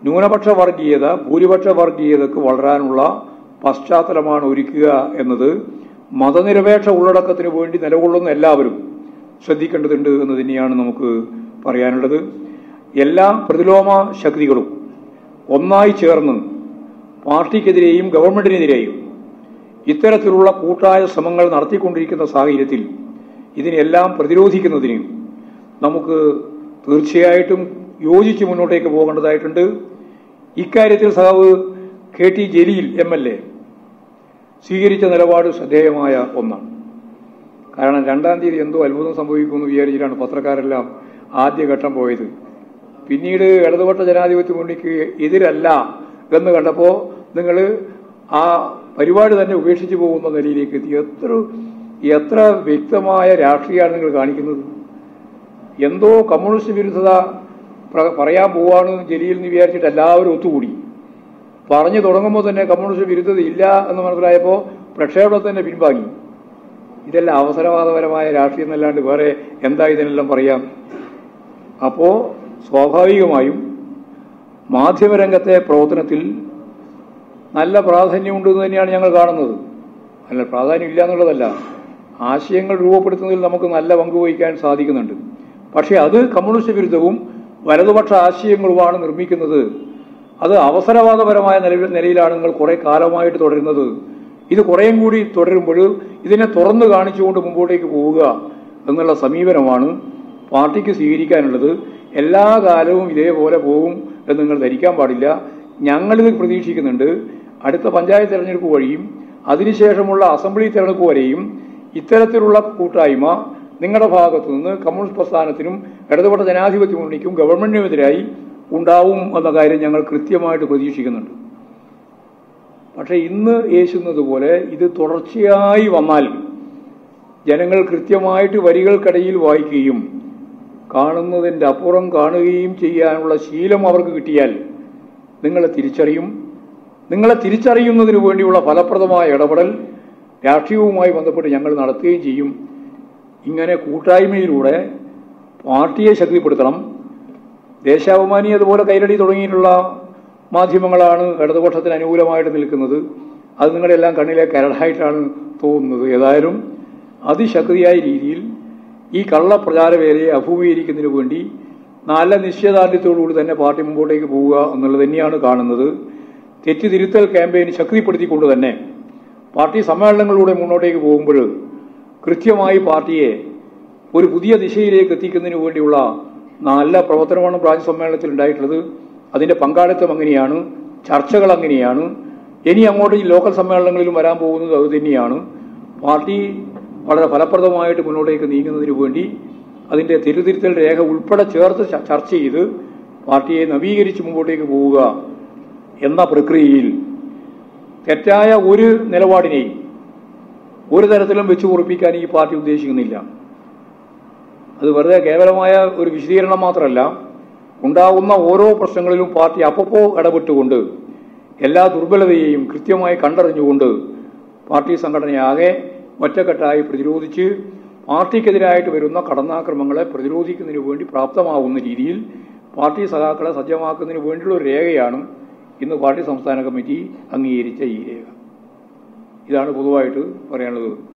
ന്യൂനപക്ഷ വർഗീയത ഭൂരിപക്ഷ വർഗീയതക്ക് വളരാനുള്ള പശ്ചാത്തലമാണ് ഒരുക്കുക എന്നത് മതനിരപേക്ഷ ഉള്ളടക്കത്തിന് വേണ്ടി നിലകൊള്ളുന്ന എല്ലാവരും ശ്രദ്ധിക്കേണ്ടതുണ്ട് എന്ന് തന്നെയാണ് നമുക്ക് പറയാനുള്ളത് എല്ലാ പ്രതിലോമ ശക്തികളും ഒന്നായി ചേർന്ന് പാർട്ടിക്കെതിരെയും ഗവൺമെന്റിനെതിരെയും ഇത്തരത്തിലുള്ള കൂട്ടായ ശ്രമങ്ങൾ നടത്തിക്കൊണ്ടിരിക്കുന്ന സാഹചര്യത്തിൽ ഇതിനെല്ലാം പ്രതിരോധിക്കുന്നതിന് നമുക്ക് തീർച്ചയായിട്ടും യോജിച്ച് മുന്നോട്ടേക്ക് പോകേണ്ടതായിട്ടുണ്ട് ഇക്കാര്യത്തിൽ സഹാവ് K T Jaleel M L A സ്വീകരിച്ച നിലപാട് ശ്രദ്ധേയമായ ഒന്നാണ് കാരണം രണ്ടാം തീയതി എന്തോ അത്ഭുതം സംഭവിക്കുമെന്ന് വിചാരിച്ചിട്ടാണ് പത്രക്കാരെല്ലാം ആദ്യഘട്ടം പോയത് പിന്നീട് ഇടതുപക്ഷ ജനാധിപത്യ മുന്നണിക്ക് എതിരല്ല എന്ന് കണ്ടപ്പോൾ നിങ്ങൾ ആ പരിപാടി തന്നെ ഉപേക്ഷിച്ചു പോകുന്ന നിലയിലേക്ക് എത്തി എത്ര എത്ര വ്യക്തമായ രാഷ്ട്രീയമാണ് നിങ്ങൾ കാണിക്കുന്നത് എന്തോ കമ്മ്യൂണിസ്റ്റ് വിരുദ്ധത പ്ര- പറയാൻ പോവാണ് ജലീൽ എന്ന് വിചാരിച്ചിട്ട് എല്ലാവരും ഒത്തുകൂടി പറഞ്ഞു തുടങ്ങുമ്പോൾ തന്നെ കമ്മ്യൂണിസ്റ്റ് വിരുദ്ധത ഇല്ല എന്ന് മനസ്സിലായപ്പോൾ പ്രക്ഷേപണത്തിൽ തന്നെ പിൻവാങ്ങി ഇതെല്ലാം അവസരവാദപരമായ രാഷ്ട്രീയം എന്നല്ലാണ്ട് വേറെ എന്താ ഇതിനെല്ലാം പറയാം അപ്പോ സ്വാഭാവികമായും മാധ്യമരംഗത്തെ പ്രവർത്തനത്തിൽ നല്ല പ്രാധാന്യമുണ്ടെന്ന് തന്നെയാണ് ഞങ്ങൾ കാണുന്നത് അല്ല പ്രാധാന്യം ഇല്ല എന്നുള്ളതല്ല ആശയങ്ങൾ രൂപപ്പെടുത്തുന്നതിൽ നമുക്ക് നല്ല പങ്ക് വഹിക്കാൻ സാധിക്കുന്നുണ്ട് പക്ഷേ അത് കമ്മ്യൂണിസ്റ്റ് വിരുദ്ധവും വലതുപക്ഷ ആശയങ്ങളുമാണ് നിർമ്മിക്കുന്നത് അത് അവസരവാദപരമായ നിലവിൽ നിലയിലാണ് നിങ്ങൾ കുറെ കാലമായിട്ട് തുടരുന്നത് ഇത് കുറേയും കൂടി തുടരുമ്പോൾ ഇതിനെ തുറന്നു കാണിച്ചുകൊണ്ട് മുമ്പോട്ടേക്ക് പോവുക എന്നുള്ള സമീപനമാണ് പാർട്ടിക്ക് സ്വീകരിക്കാനുള്ളത് എല്ലാ കാലവും ഇതേപോലെ പോകും എന്ന് നിങ്ങൾ ധരിക്കാൻ പാടില്ല ഞങ്ങളിത് പ്രതീക്ഷിക്കുന്നുണ്ട് അടുത്ത പഞ്ചായത്ത് തെരഞ്ഞെടുപ്പ് വഴിയും അതിനുശേഷമുള്ള അസംബ്ലി തെരഞ്ഞെടുപ്പ് വരെയും ഇത്തരത്തിലുള്ള കൂട്ടായ്മ നിങ്ങളുടെ ഭാഗത്തു നിന്ന് കമ്മ്യൂണിസ്റ്റ് പ്രസ്ഥാനത്തിനും ഇടതുപക്ഷ ജനാധിപത്യ മുന്നണിക്കും ഗവൺമെന്റിനുമെതിരായി ഉണ്ടാവും എന്ന കാര്യം ഞങ്ങൾ കൃത്യമായിട്ട് പ്രതീക്ഷിക്കുന്നുണ്ട് പക്ഷേ ഇന്ന് യേശുന്നത് പോലെ ഇത് തുടർച്ചയായി വന്നാൽ ജനങ്ങൾ കൃത്യമായിട്ട് വരികൾക്കിടയിൽ വായിക്കുകയും കാണുന്നതിൻ്റെ അപ്പുറം കാണുകയും ചെയ്യാനുള്ള ശീലം അവർക്ക് കിട്ടിയാൽ നിങ്ങളെ തിരിച്ചറിയും നിങ്ങളെ തിരിച്ചറിയുന്നതിന് വേണ്ടിയുള്ള ഫലപ്രദമായ ഇടപെടൽ രാഷ്ട്രീയവുമായി ബന്ധപ്പെട്ട് ഞങ്ങൾ നടത്തുകയും ചെയ്യും ഇങ്ങനെ കൂട്ടായ്മയിലൂടെ പാർട്ടിയെ ശക്തിപ്പെടുത്തണം ദേശാഭിമാനി അതുപോലെ കൈരടി തുടങ്ങിയിട്ടുള്ള മാധ്യമങ്ങളാണ് ഇടതുപക്ഷത്തിന് അനുകൂലമായിട്ട് നിൽക്കുന്നത് അത് നിങ്ങളുടെ എല്ലാം കണ്ണിലെ കരടായിട്ടാണ് തോന്നുന്നത് ഏതായാലും അതിശക്തിയായ രീതിയിൽ ഈ കള്ളപ്രചാരവേലയെ അഭിമുഖീകരിക്കുന്നതിന് വേണ്ടി നല്ല നിശ്ചയദാർഢ്യത്തോടുകൂടി തന്നെ പാർട്ടി മുമ്പോട്ടേക്ക് പോവുക എന്നുള്ളത് തന്നെയാണ് കാണുന്നത് തെറ്റുതിരുത്തൽ ക്യാമ്പയിൻ ശക്തിപ്പെടുത്തിക്കൊണ്ട് തന്നെ പാർട്ടി സമ്മേളനങ്ങളിലൂടെ മുന്നോട്ടേക്ക് പോകുമ്പോൾ കൃത്യമായി പാർട്ടിയെ ഒരു പുതിയ ദിശയിലേക്ക് എത്തിക്കുന്നതിന് വേണ്ടിയുള്ള നല്ല പ്രവർത്തനമാണ് ബ്രാഞ്ച് സമ്മേളനത്തിൽ ഉണ്ടായിട്ടുള്ളത് അതിന്റെ പങ്കാളിത്തം അങ്ങനെയാണ് ചർച്ചകൾ അങ്ങനെയാണ് ഇനി അങ്ങോട്ട് ഈ ലോക്കൽ സമ്മേളനങ്ങളിലും വരാൻ പോകുന്നത് അത് തന്നെയാണ് പാർട്ടി വളരെ ഫലപ്രദമായിട്ട് മുന്നോട്ടേക്ക് നീങ്ങുന്നതിന് വേണ്ടി അതിന്റെ തിരുതിരുത്തൽ രേഖ ഉൾപ്പെടെ ചേർത്ത് ച- ചർച്ച ചെയ്ത് പാർട്ടിയെ നവീകരിച്ച് മുമ്പോട്ടേക്ക് പോവുക എന്ന പ്രക്രിയയിൽ തെറ്റായ ഒരു നിലപാടിനെയും ഒരു തരത്തിലും വെച്ചു ഉറപ്പിക്കാൻ ഈ പാർട്ടി ഉദ്ദേശിക്കുന്നില്ല അത് വെറുതെ കേവലമായ ഒരു വിശദീകരണം മാത്രമല്ല ഉണ്ടാകുന്ന ഓരോ പ്രശ്നങ്ങളിലും പാർട്ടി അപ്പപ്പോ ഇടപെട്ടുകൊണ്ട് എല്ലാ ദുർബലതയെയും കൃത്യമായി കണ്ടറിഞ്ഞുകൊണ്ട് പാർട്ടി സംഘടനയാകെ ഒറ്റക്കെട്ടായി പ്രതിരോധിച്ച് പാർട്ടിക്കെതിരായിട്ട് വരുന്ന കടന്നാക്രമങ്ങളെ പ്രതിരോധിക്കുന്നതിന് വേണ്ടി പ്രാപ്തമാകുന്ന രീതിയിൽ പാർട്ടി സഖാക്കളെ സജ്ജമാക്കുന്നതിന് വേണ്ടിയുള്ള ഒരു രേഖയാണ് ഇന്ന് പാർട്ടി സംസ്ഥാന കമ്മിറ്റി അംഗീകരിച്ച ഈ രേഖ ഇതാണ് പൊതുവായിട്ട് പറയാനുള്ളത്